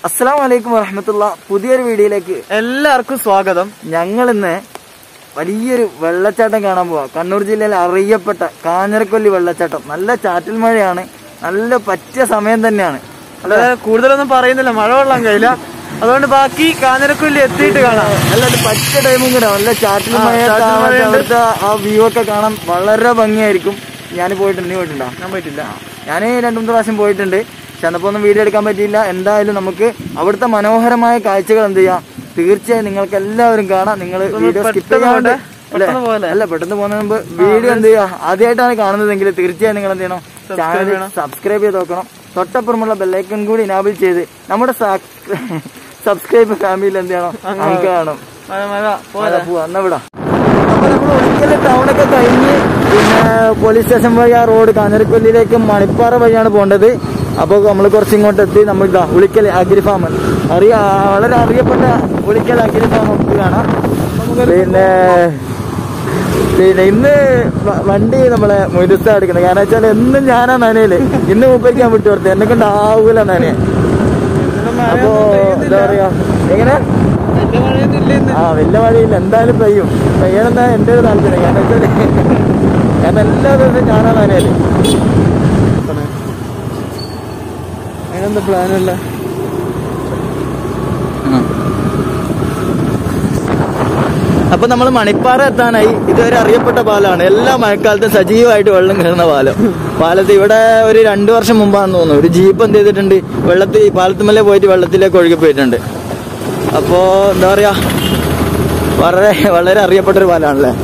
അസ്സാം വലൈക്കും വറഹമത്തുള്ള പുതിയൊരു വീഡിയോയിലേക്ക് എല്ലാവർക്കും സ്വാഗതം ഞങ്ങൾ ഇന്ന് വലിയൊരു വെള്ളച്ചാട്ടം കാണാൻ പോവാ കണ്ണൂർ ജില്ലയിൽ അറിയപ്പെട്ട കാഞ്ഞിരക്കൊല്ലി വെള്ളച്ചാട്ടം നല്ല ചാറ്റൽ മഴയാണ് നല്ല പറ്റിയ സമയം തന്നെയാണ് അല്ലാതെ കൂടുതലൊന്നും പറയുന്നില്ല മഴ കൊള്ളാൻ കഴിയില്ല അതുകൊണ്ട് ബാക്കി കാഞ്ഞിരക്കൊല്ലി എത്തിയിട്ട് കാണാം നല്ലൊരു പറ്റിയ ടൈമും കൂടെ നല്ല ചാറ്റൽ ആ, മഴ ചാറ്റൽ മഴയുണ്ട്. അവിടുത്തെ ആ വ്യൂ ഒക്കെ കാണാൻ വളരെ ഭംഗിയായിരിക്കും ഞാൻ പോയിട്ടുണ്ട് നീ പോയിട്ടുണ്ടോ ഞാൻ പോയിട്ടില്ല ഞാൻ രണ്ടു മൂന്ന് പ്രാവശ്യം പോയിട്ടുണ്ട് പക്ഷെ അന്നപ്പോ ഒന്നും വീഡിയോ എടുക്കാൻ പറ്റിയില്ല എന്തായാലും നമുക്ക് അവിടുത്തെ മനോഹരമായ കാഴ്ചകൾ എന്ത് ചെയ്യാം തീർച്ചയായും നിങ്ങൾക്ക് എല്ലാവരും കാണാം നിങ്ങൾ വീഡിയോ സ്കിപ്പ് പെട്ടെന്ന് ചെയ്യാണ്ട് പോട്ടെ. പെട്ടെന്ന് പോലെ. അല്ല പെട്ടെന്ന് പോകുന്നതിന് മുമ്പ് വീഡിയോ എന്ത് ചെയ്യാ ആദ്യമായിട്ടാണ് കാണുന്നതെങ്കിൽ തീർച്ചയായും നിങ്ങൾ എന്ത് ചെയ്യണം ചാനൽ സബ്സ്ക്രൈബ് ചെയ്ത് നോക്കണം തൊട്ടപ്പുറമുള്ള ബെല്ലൈക്കൺ കൂടി ഇനാബിൾ ചെയ്ത് നമ്മുടെ സബ്സ്ക്രൈബ് ഫാമിലിയിൽ എന്ത് ചെയ്യണം നമുക്ക് കാണും മഴ മഴ അതെ, പോവാ എന്നാ വിടാ അപ്പൊ നമ്മൾ ഒരിക്കലും ടൗണൊക്കെ കഴിഞ്ഞ് പിന്നെ പോലീസ് സ്റ്റേഷൻ വഴി ആ റോഡ് കാഞ്ഞിരക്കൊല്ലിയിലേക്ക് മണിപ്പാറ വഴിയാണ് പോകേണ്ടത് അപ്പോൾ നമ്മൾ കുറച്ച് ഇങ്ങോട്ട് എത്തി നമ്മൾ ഇതാ ഉളിക്കൽ അഗ്രി ഫാം അറിയ വളരെ അറിയപ്പെട്ട ഉളിക്കൽ അഗ്രി ഫാം നമുക്ക് കാണാം പിന്നെ പിന്നെ ഇന്ന് വ- വണ്ടി നമ്മളെ മുരുത്ത എടുക്കുന്നത് കാരണം വെച്ചാൽ എന്നും ഞാനാ നനയില് ഇന്ന് മുപ്പേക്ക് ഞാൻ വിട്ടു കൊടുത്തത് എന്നെ കൊണ്ട് ആവൂല നനയെ അപ്പോ എന്താ പറയാ എങ്ങനെ വലിയ മഴയൊന്നും ഇല്ല ഇന്ന് ആ വലിയ മഴയില്ല എന്തായാലും പെയ്യും പെയ്യണമെന്നാ എന്റെ ഒരു താല്പര്യം കാരണം വെച്ചാല് കാരണം എല്ലാ ദിവസവും ഞാനാണ് നനയല് അതിനെന്താ പ്ലാനല്ല അപ്പൊ നമ്മൾ മണിപ്പാറ എത്താനായി ഇതുവരെ അറിയപ്പെട്ട പാലമാണ് എല്ലാ മഴക്കാലത്തും സജീവമായിട്ട് വെള്ളം കയറുന്ന പാലം പാലത്ത് ഇവിടെ ഒരു രണ്ടു വർഷം മുമ്പാന്ന് തോന്നുന്നു ഒരു ജീപ്പ് എന്ത് ചെയ്തിട്ടുണ്ട് വെള്ളത്തിൽ പാലത്തുമല്ലേ പോയിട്ട് വെള്ളത്തിലേക്ക് ഒഴുകി പോയിട്ടുണ്ട് അപ്പോ എന്താ പറയാ വളരെ വളരെ അറിയപ്പെട്ട ഒരു പാലാണല്ലേ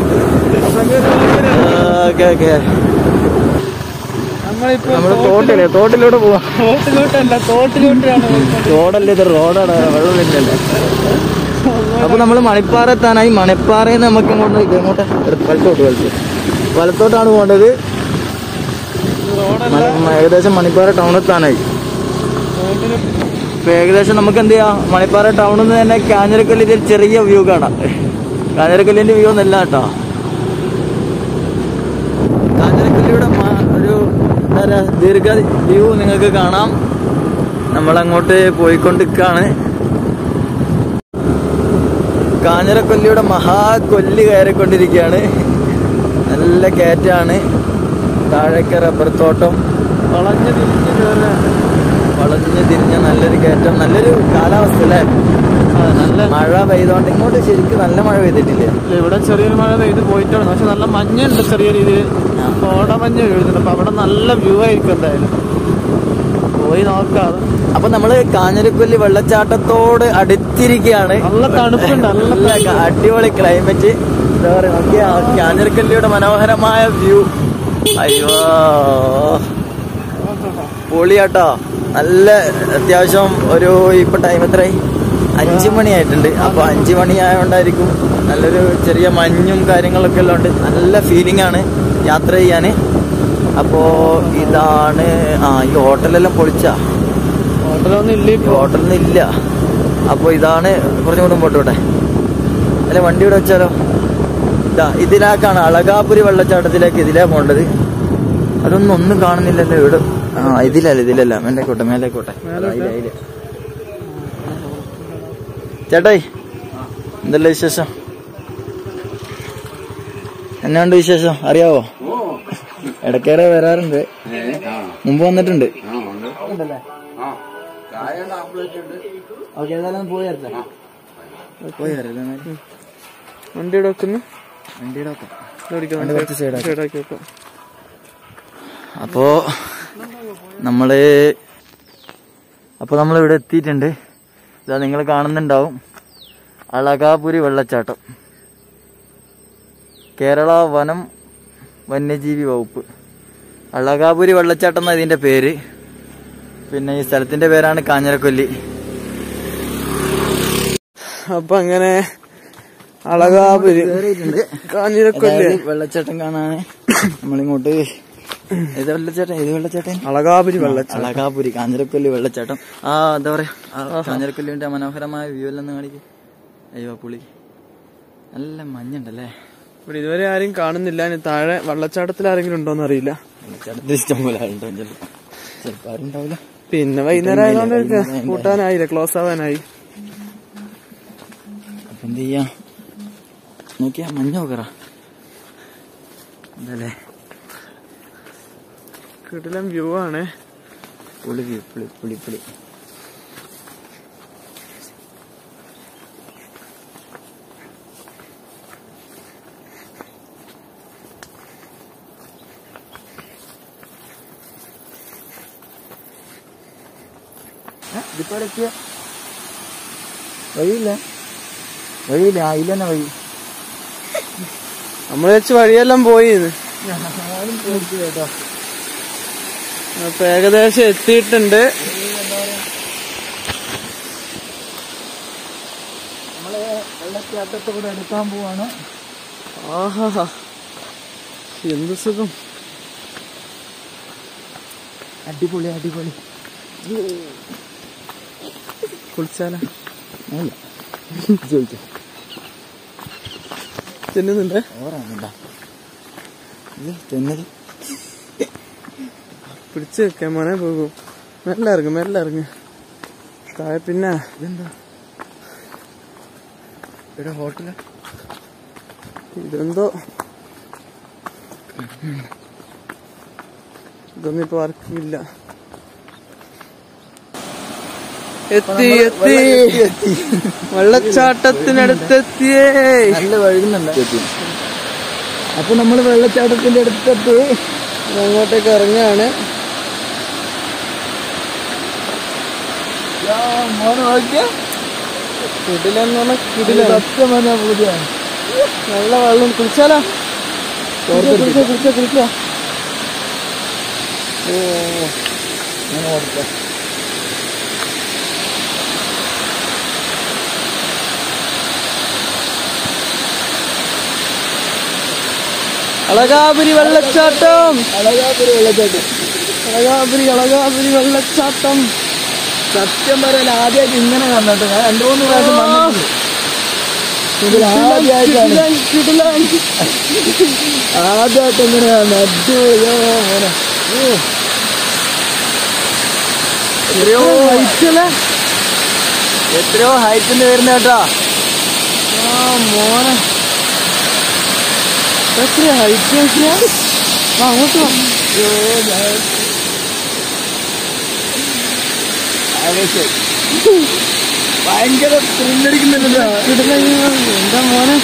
ഓക്കെ ഓക്കെ നമ്മളിപ്പോ നമ്മള് തോട്ടില്ലേ തോട്ടിലൂടെ പോവാ തോട്ടിലോട്ടല്ല തോട്ടിലോട്ടാണ് പോയിക്കൊണ്ടിരിക്കുന്നത്. റോഡല്ലേ ഇത് റോഡാണ് വെള്ളമില്ലല്ലേ അപ്പൊ നമ്മൾ മണിപ്പാറ എത്താനായി മണിപ്പാറയിൽ നിന്ന് നമുക്ക് ഇങ്ങോട്ട് ഇത് ഇങ്ങോട്ട് വലത്തോട്ട് വലത്ത് വലത്തോട്ടാണ് പോകേണ്ടത് റോഡല്ല മ- ഏകദേശം മണിപ്പാറ ടൗൺ എത്താനായി തോട്ടില് ഇപ്പൊ ഏകദേശം നമുക്ക് എന്ത് ചെയ്യാം മണിപ്പാറ ടൗണിൽ നിന്ന് തന്നെ കാഞ്ഞിരക്കല്ലിന്റെ ഒരു ചെറിയ വ്യൂ കാണാം കാഞ്ഞിരക്കല്ലിന്റെ വ്യൂ ഒന്നല്ല കേട്ടോ കാഞ്ഞിരക്കല്ലിയുടെ മ- ഒരു എന്താ പറയാ ദീർഘ വ്യൂ നിങ്ങൾക്ക് കാണാം നമ്മളങ്ങോട്ട് പോയിക്കൊണ്ടിരിക്കാണ് കാഞ്ഞിരക്കൊല്ലിയുടെ മഹാകൊല്ലി കയറിക്കൊണ്ടിരിക്കുകയാണ് നല്ല കയറ്റാണ് താഴേക്ക് റബ്ബർ തോട്ടം വളഞ്ഞ് തിരിഞ്ഞ് കയറുക വളഞ്ഞ് തിരിഞ്ഞ നല്ലൊരു കയറ്റം നല്ലൊരു കാലാവസ്ഥ അല്ലേ ആ, നല്ല മഴ പെയ്തോണ്ട് ഇങ്ങോട്ട് ശരിക്കും നല്ല മഴ പെയ്തിട്ടില്ലേ ഇല്ല, ഇവിടെ ചെറിയൊരു മഴ പെയ്ത് പോയിട്ടാണ് പക്ഷെ നല്ല മഞ്ഞുണ്ട് ചെറിയ രീതിയിൽ കോടമഞ്ഞ് വീഴുന്നുണ്ട് അപ്പൊ അവിടെ നല്ല വ്യൂ ആയിരിക്കും എന്തായാലും പോയി നോക്കാം അപ്പൊ നമ്മള് കാഞ്ഞിരക്കൊല്ലി വെള്ളച്ചാട്ടത്തോട് അടുത്തിരിക്കുകയാണ് നല്ല തണുപ്പുണ്ട് നല്ല നല്ല ക- അടിപൊളി ക്ലൈമറ്റ് എന്താ പറയാ നോക്കിയാ കാഞ്ഞിരക്കല്ലിയുടെ മനോഹരമായ വ്യൂ അയ്യോ പൊളിയാട്ടോ നല്ല അത്യാവശ്യം ഒരു ഇപ്പൊ ടൈം എത്രയായി അഞ്ചു മണിയായിട്ടുണ്ട് അപ്പൊ അഞ്ചു മണി ആയതുകൊണ്ടായിരിക്കും നല്ലൊരു ചെറിയ മഞ്ഞും കാര്യങ്ങളൊക്കെ ഉള്ളതുകൊണ്ട് നല്ല ഫീലിംഗ് ആണ് യാത്ര ചെയ്യാന് അപ്പോ ഇതാണ് ആ ഈ ഹോട്ടലെല്ലാം പൊളിച്ചാ ഹോട്ടലൊന്നും ഇല്ല ഈ ഹോട്ടലൊന്നും ഇല്ല അപ്പൊ ഇതാണ് കുറച്ചും കൂടെ മുമ്പോട്ടോട്ടെ അല്ലെ വണ്ടി ഇവിടെ വെച്ചാലോ ഇതാ ഇതിലേക്കാണ് അളകാപുരി വെള്ളച്ചാട്ടത്തിലേക്ക് ഇതിലേ പോണ്ടത് അതൊന്നും ഒന്നും കാണുന്നില്ലല്ലോ ഇവിടെ ആ ഇതിലല്ല ഇതിലല്ല മേലേക്കോട്ടെ മേലേക്കോട്ടെ അതാ, അതിലെ, അതിലെ. ചേട്ടായി എന്തല്ല വിശേഷം എന്നാണ്ട് വിശേഷം അറിയാവോ ഇടക്കേറെ വരാറുണ്ട് മുമ്പ് വന്നിട്ടുണ്ട് ഉണ്ടല്ലേ ഓക്കെ ഏതായാലും പോയി വരട്ടെ പോയി വരാം വണ്ടി ഇവിടെ വെക്കുന്നു വണ്ടിയുടെ ഒക്കെ ഇവിടെ വണ്ടി കുറച്ച് side ആക്കി. സൈഡാക്കി വെക്കാം അപ്പോ നമ്മള് അപ്പൊ നമ്മൾ ഇവിടെ എത്തിയിട്ടുണ്ട് ഇതാ നിങ്ങൾ കാണുന്നുണ്ടാവും അളകാപുരി വെള്ളച്ചാട്ടം കേരള വനം വന്യജീവി വകുപ്പ് അളകാപുരി വെള്ളച്ചാട്ടം എന്നാ ഇതിന്റെ പേര് പിന്നെ ഈ സ്ഥലത്തിന്റെ പേരാണ് കാഞ്ഞിരക്കൊല്ലി അപ്പൊ അങ്ങനെ അളകാപുരി കേറിയിട്ടുണ്ട് കാഞ്ഞിരക്കൊല്ലി അതായത് വെള്ളച്ചാട്ടം കാണാന് നമ്മളിങ്ങോട്ട് ഇത് വെള്ളച്ചാട്ടം ഇത് വെള്ളച്ചാട്ടം അളകാപുരി വെള്ളച്ചാട്ടം അളകാപുരി കാഞ്ഞിരക്കൊല്ലി വെള്ളച്ചാട്ടം ആ എന്താ പറയാ ആ കാഞ്ഞിരക്കൊല്ലിന്റെ മനോഹരമായ വ്യൂ എല്ലാം ഒന്ന് കാണിക്ക് അയ്യോ പുളി നല്ല മഞ്ഞുണ്ടല്ലേ ഇവിടെ ഇതുവരെ ആരും കാണുന്നില്ല ഇനി താഴെ വെള്ളച്ചാട്ടത്തിൽ ആരെങ്കിലും ഉണ്ടോന്ന് അറിയില്ല വെള്ളച്ചാട്ടത്തിൽ ഇഷ്ടം പോലെ ആളുണ്ടോ ചിലപ്പോ ചിലപ്പോ ആരും ഉണ്ടാവില്ല പിന്നെ വൈകുന്നേരം ആയതുകൊണ്ട് കൂട്ടാനായില്ലേ ക്ലോസ് ആവാനായി അപ്പൊ എന്ത് ചെയ്യാ നോക്കിയാ മഞ്ഞ നോക്കറ എന്തല്ലേ കിടിലം വ്യൂ ആണ് പുളി പുളി പുളി പുളി പുളി ഇതിപ്പോ എത്തിയ വഴിയില്ല വഴിയില്ല ആ ഇല്ല തന്നെ വഴി നമ്മൾ വെച്ച് വഴിയെല്ലാം പോയി ഞാനും പോയിട്ട് കേട്ടോ അപ്പൊ ഏകദേശം എത്തിയിട്ടുണ്ട് നമ്മള് വെള്ളച്ചാട്ടത്തോടെ എടുക്കാൻ പോവാണ് ആഹാ എന്ത് സുഖം അടിപൊളി അടിപൊളി കുളിച്ചാലോ അല്ല ചോദിച്ചു തിന്നുന്നുണ്ട് ഓറാണണ്ടാ ഇത് തിന്നത് പിടിച്ചു വെക്കാൻ മോനെ പോകും മെല്ലെ ഇറങ്ങും മെല്ലെ ഇറങ്ങും താഴെ പിന്നെ ഇതെന്താ ഇവിടെ ഹോട്ടലാ ഇതെന്തോ ഇതൊന്നും ഇപ്പൊ വർക്കില്ല എത്തി എത്തി എത്തി വെള്ളച്ചാട്ടത്തിനടുത്തെത്തിയേ നല്ല വഴുകുന്നുണ്ട് അപ്പൊ നമ്മള് വെള്ളച്ചാട്ടത്തിന്റെ അടുത്തെത്തി അങ്ങോട്ടേക്ക് ഇറങ്ങാണ് മോനെ നോക്കിയ കിടിലെന്ന് പറഞ്ഞാൽ കിടിലാണ് സത്യം പറഞ്ഞ പൂതിയാണ് നല്ല വെള്ളം കുളിച്ചാലോ കുളിച്ചോ കുളിച്ചോ കുളിച്ചോ ഓ അങ്ങനെ ഓടിക്കാം അളകാപുരി വെള്ളച്ചാട്ടം അളകാപ്പൊരു വെള്ളച്ചാട്ടം അളകാപുരി അളകാപുരി വെള്ളച്ചാട്ടം സത്യം പറയാൻ ആദ്യമായിട്ട് ഇങ്ങനെ കണ്ടിട്ട് ഞാൻ രണ്ടു മൂന്ന് പ്രാവശ്യം വന്നിട്ടുണ്ട് ഇതിൽ ആദ്യമായിട്ടാണ് കിടിലൻ, കിടിലൻ. ആദ്യമായിട്ട് ഇങ്ങനെ കാണുന്നത് അടിപൊളിയോ മോനെ ഓ. എത്രയോ ഹൈറ്റല്ലേ? എത്രയോ ഹൈറ്റിന് വരുന്ന കേട്ടോ ആ മോനെ എത്ര ഹൈറ്റ് നോക്കിയാ ആ അങ്ങോട്ട് വാ അയ്യോ, ഞാൻ- ആവേശം. ഭയങ്കര ത്രില്ലടിക്കുന്നുണ്ടല്ലോ കിടിലൻ. എന്താ മോനെ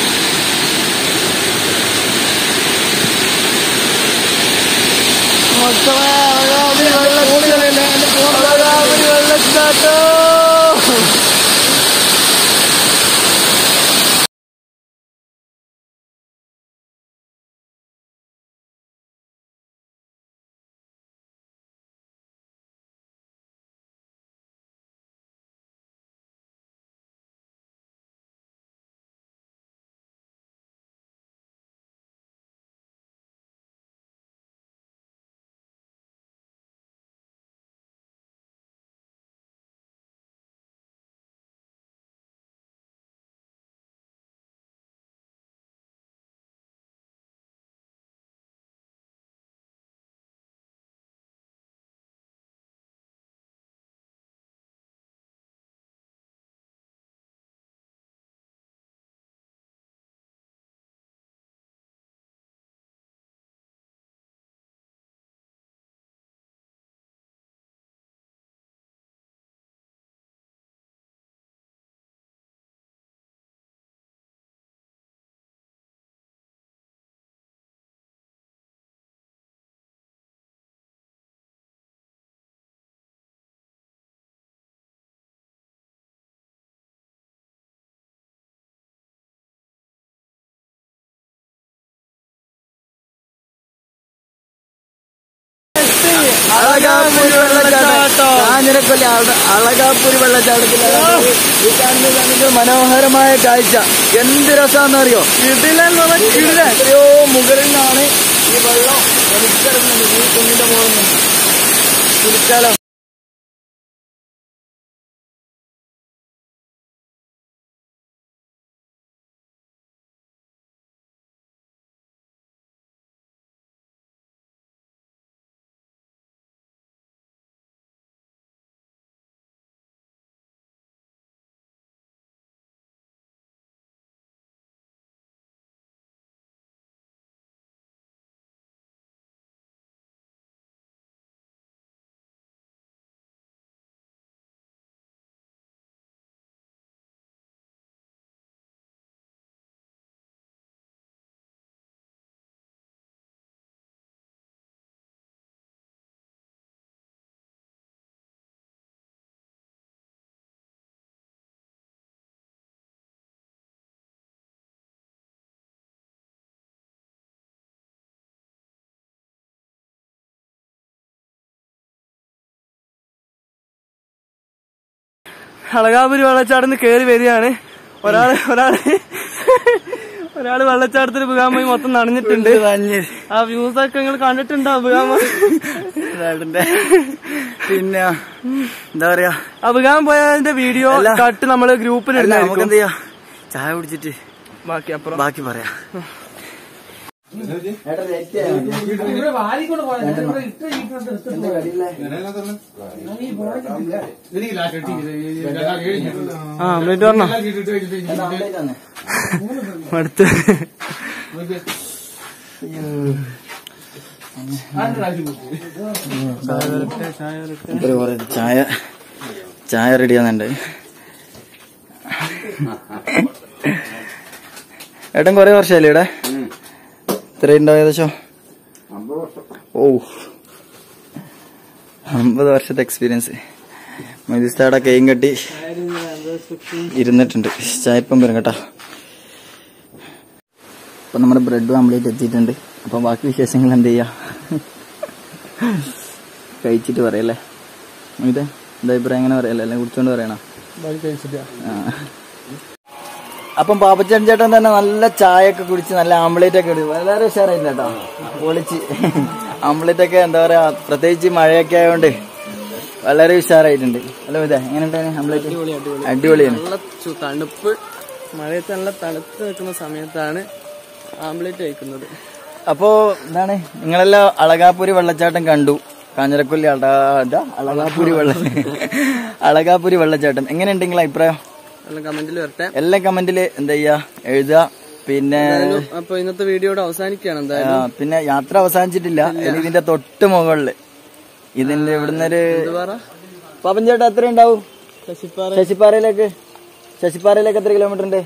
മക്കളെ അളകാപുരി വെള്ളച്ചാട്ടം അളകാപുരി വെള്ളച്ചാട്ടം അളകാപ്പുരി വെള്ളച്ചാട്ടം കാഞ്ഞിരക്കൊല്ലി അള- അളകാപ്പുരി വെള്ളച്ചാട്ടത്തിലാണ് ഈ കാണുന്നത് നമുക്ക് മനോഹരമായ കാഴ്ച എന്ത് രസാന്നറിയോ കിടിലെന്ന് പറഞ്ഞാൽ കിടിലൻ എത്രയോ മുകളിൽ നിന്നാണ് ഈ വെള്ളം വലിച്ചിറങ്ങുന്നത് ഈ കുന്നിന്റെ മുകളിൽ നിന്ന് കുളിക്കാലോ അളകാപുരി വെള്ളച്ചാട്ടത്തിന് കയറി വരികയാണ് ഒരാള് ഒരാള് ഒരാള് വെള്ളച്ചാട്ടത്തിൽ വീകാൻ പോയി മൊത്തം നനഞ്ഞിട്ടുണ്ട് ആ വ്യൂസ് ഒക്കെ നിങ്ങൾ കണ്ടിട്ടുണ്ടോ വീകാൻ പോയി പിന്നെ എന്താ പറയാ ആ വീകാൻ പോയതിന്റെ വീഡിയോ അല്ല. കട്ട് നമ്മള് ഗ്രൂപ്പിൽ അല്ല, നമുക്ക് ഇടുന്നതായിരിക്കും എന്ത് ചെയ്യാ ചായ കുടിച്ചിട്ട് ബാക്കി അപ്പുറം ബാക്കി പറയാം ആ ഓംലേറ്റ് പറഞ്ഞോ അടുത്ത് ഒരു കുറെ ചായ ചായ റെഡിയാന്നുണ്ട് ഏട്ടൻ കൊറേ വർഷമല്ലേ ഇവിടെ എത്രയുണ്ടോ ഏകദേശം ഓ അമ്പത് വർഷത്തെ എക്സ്പീരിയൻസ് മൊയ്തിസ്താടെ കൈയും കെട്ടി ഇരുന്നിട്ടുണ്ട് ചായപ്പം വരും കേട്ടോ അപ്പൊ നമ്മുടെ ബ്രെഡ് ആംപ്ലേറ്റ് എത്തിയിട്ടുണ്ട് അപ്പൊ ബാക്കി വിശേഷങ്ങൾ എന്ത് ചെയ്യാ കഴിച്ചിട്ട് പറയല്ലേ ഇത് എന്താ അഭിപ്രായം എങ്ങനെ പറയല്ലേ എല്ലാം കുടിച്ചോണ്ട് പറയണോ ആ. അപ്പം പാപ്പച്ചൻ ചേട്ടൻ തന്നെ നല്ല ചായ ഒക്കെ കുടിച്ച് നല്ല ആംപ്ലേറ്റ് ഒക്കെ കുടിച്ച് വളരെ ഉഷാറായില്ല കേട്ടോ പൊളിച്ച് ആംപ്ലേറ്റ് ഒക്കെ എന്താ പറയാ പ്രത്യേകിച്ച് മഴയൊക്കെ ആയതുകൊണ്ട് വളരെ ഉഷാറായിട്ടുണ്ട് അല്ല ഇതേ എങ്ങനെ ആംപ്ലേറ്റ് അടിപൊളിയാണ് നല്ല ചു- തണുപ്പ് മഴയത്ത് നല്ല തണുത്ത് നിൽക്കുന്ന സമയത്താണ് ആംപ്ലേറ്റ് കഴിക്കുന്നത് അപ്പോ എന്താണ് നിങ്ങളെല്ലാം അളകാപുരി വെള്ളച്ചാട്ടം കണ്ടു കാഞ്ഞിരക്കൊല്ലി അട ഇതാ, അളകാപുരി വെള്ള അളകാപുരി വെള്ളച്ചാട്ടം എങ്ങനെയുണ്ട് നിങ്ങളെ അഭിപ്രായം എല്ലാം കമന്റിൽ വരട്ടെ എല്ലാ കമന്റില് എന്താ ചെയ്യാ എഴുതുക പിന്നെ അപ്പൊ ഇന്നത്തെ വീഡിയോയുടെ അവസാനിക്കുകയാണ് ആ, എന്തായാലും പിന്നെ യാത്ര അവസാനിച്ചിട്ടില്ല ഇനി ഇതിന്റെ തൊട്ട് മുകളില് ഇതിന്റെ ഇവിടുന്ന് ഒരു പറ പാപ്പൻ ചേട്ടാ എത്ര ഉണ്ടാവും ശശിപ്പാറ ശശിപ്പാറയിലേക്ക് ശശിപ്പാറയിലേക്ക് എത്ര കിലോമീറ്റർ ഉണ്ട്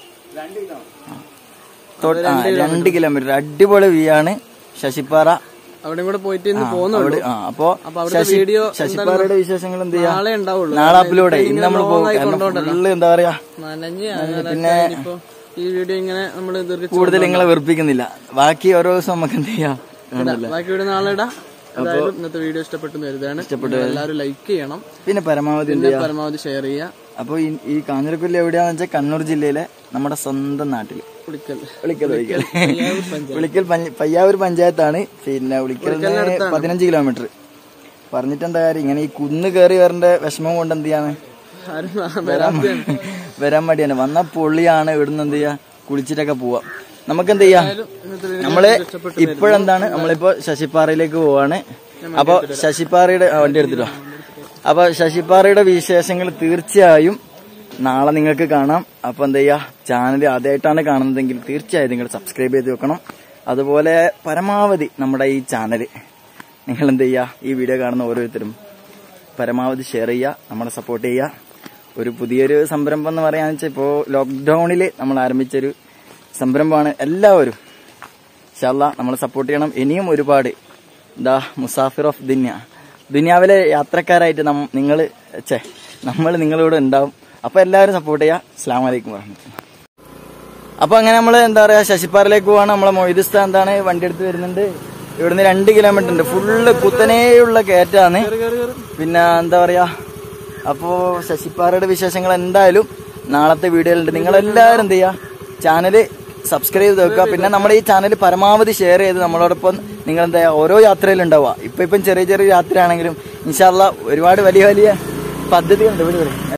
തൊട്ട്- ആ, രണ്ട് കിലോമീറ്റർ അടിപൊളി വ്യൂ ആണ് ശശിപ്പാറ അവിടെയും കൂടെ പോയിട്ട് ഇന്ന് ആ, പോകുന്നുള്ളൂ അവിടെ- ആ, അപ്പൊ അപ്പൊ അവിടുത്തെ ശശി- വീഡിയോ ശശിപ്പാറയുടെ വിശേഷങ്ങൾ എന്ത് ചെയ്യാ നാളെ ഉണ്ടാവുള്ളൂ നാളെ അപ്ലോഡ് ആയി ഇന്ന് നമ്മൾ പോകും ആയി കാരണം കൊണ്ടുപോകണ്ടല്ലോ. ഫുള്ള് എന്താ പറയാ നനഞ്ഞ് പിന്നെ ഇപ്പൊ ഈ വീഡിയോ ഇങ്ങനെ നമ്മൾ ദീർഘിച്ചു കൂടുതൽ നിങ്ങളെ വെറുപ്പിക്കുന്നില്ല ബാക്കി ഓരോ ദിവസം നമുക്ക് എന്ത് ചെയ്യാം ബാക്കി വീഡിയോ നാളെ ഇടാം എന്തായാലും ഇന്നത്തെ വീഡിയോ ഇഷ്ടപ്പെട്ടു കരുതാണ് എല്ലാവരും ലൈക്ക് ചെയ്യണം പിന്നെ പരമാവധി എന്ത് പിന്നെ ചെയ്യാം പരമാവധി ഷെയർ ചെയ്യുക അപ്പൊ ഈ- ഈ കാഞ്ഞിരക്കൊല്ലി എവിടെയാന്ന് വെച്ചാൽ കണ്ണൂർ ജില്ലയിലെ നമ്മുടെ സ്വന്തം നാട്ടില് കുളിക്കൽ വിളിക്കൽ വിളിക്കൽ വിളിക്കൽ പഞ്ച- പയ്യാവൂർ പഞ്ചായത്താണ് പിന്നെ വിളിക്കലിന് പതിനഞ്ച് കിലോമീറ്റർ പറഞ്ഞിട്ട് എന്താ കാര്യം ഇങ്ങനെ ഈ കുന്ന് കയറി വരേണ്ട വിഷമം കൊണ്ട് എന്ത് ചെയ്യാണ് ആരും വരാത്തതാണ് വരാൻ മടിയാണ് വന്ന പൊള്ളിയാണ് ഇവിടുന്ന് എന്ത് ചെയ്യാ കുളിച്ചിട്ടൊക്കെ പോവാ നമുക്ക് എന്ത് ചെയ്യാം ഇന്നത്തെ വീഡിയോ നമ്മള് ഇപ്പോഴെന്താണ് നമ്മളിപ്പോ ശശിപ്പാറയിലേക്ക് പോവാണ് അപ്പൊ ശശിപ്പാറയുടെ ആ, വണ്ടി എടുത്തിട്ടോ അപ്പൊ ശശിപ്പാറയുടെ വിശേഷങ്ങൾ തീർച്ചയായും നാളെ നിങ്ങൾക്ക് കാണാം അപ്പൊ എന്താ ചെയ്യാ ചാനൽ ആദ്യമായിട്ടാണ് കാണുന്നതെങ്കിൽ തീർച്ചയായും നിങ്ങൾ സബ്സ്ക്രൈബ് ചെയ്ത് വെക്കണം അതുപോലെ പരമാവധി നമ്മുടെ ഈ ചാനൽ നിങ്ങൾ എന്ത് ചെയ്യുക ഈ വീഡിയോ കാണുന്ന ഓരോരുത്തരും പരമാവധി ഷെയർ ചെയ്യുക നമ്മളെ സപ്പോർട്ട് ചെയ്യുക ഒരു പുതിയൊരു സംരംഭം എന്ന് പറയാന്ന് വെച്ചാൽ ഇപ്പോൾ ലോക്ക്ഡൌണിൽ നമ്മൾ ആരംഭിച്ചൊരു സംരംഭമാണ് എല്ലാവരും ഇൻഷാല്ല നമ്മൾ സപ്പോർട്ട് ചെയ്യണം ഇനിയും ഒരുപാട് ദാ മുസാഫിർ ഓഫ് ദുന്യ ദുനിയാവിലെ യാത്രക്കാരായിട്ട് നം നിങ്ങൾ ചേ നമ്മൾ നിങ്ങളോട് ഉണ്ടാവും അപ്പൊ എല്ലാവരും സപ്പോർട്ട് ചെയ്യുക അസ്ലാം വലൈക്കും പറഞ്ഞു അപ്പൊ അങ്ങനെ നമ്മൾ എന്താ പറയാ ശശിപ്പാറയിലേക്ക് പോവാണ് നമ്മളെ മൊയ്തിസ്ഥാൻ എന്താണ് വണ്ടി എടുത്ത് വരുന്നുണ്ട് ഇവിടുന്ന് രണ്ട് കിലോമീറ്റർ ഉണ്ട് ഫുള്ള് കുത്തനെയുള്ള കയറ്റാണ് പിന്നെ എന്താ പറയാ അപ്പോ ശശിപ്പാറയുടെ വിശേഷങ്ങൾ എന്തായാലും നാളത്തെ വീഡിയോയിലുണ്ട് നിങ്ങൾ എല്ലാവരും എന്ത് ചെയ്യാ ചാനല് സബ്സ്ക്രൈബ് ചെയ്ത് വെക്കുക പിന്നെ നമ്മുടെ ഈ ചാനൽ പരമാവധി ഷെയർ ചെയ്ത് നമ്മളോടൊപ്പം നിങ്ങൾ എന്താ ചെയ്യാ ഓരോ യാത്രയിലും ഉണ്ടാവുക ഇപ്പൊ ഇപ്പം ചെറിയ ചെറിയ യാത്രയാണെങ്കിലും ഇൻഷാല്ല ഒരുപാട് വലിയ വലിയ പദ്ധതികളുണ്ട് ഇവിടെ ഇവിടെ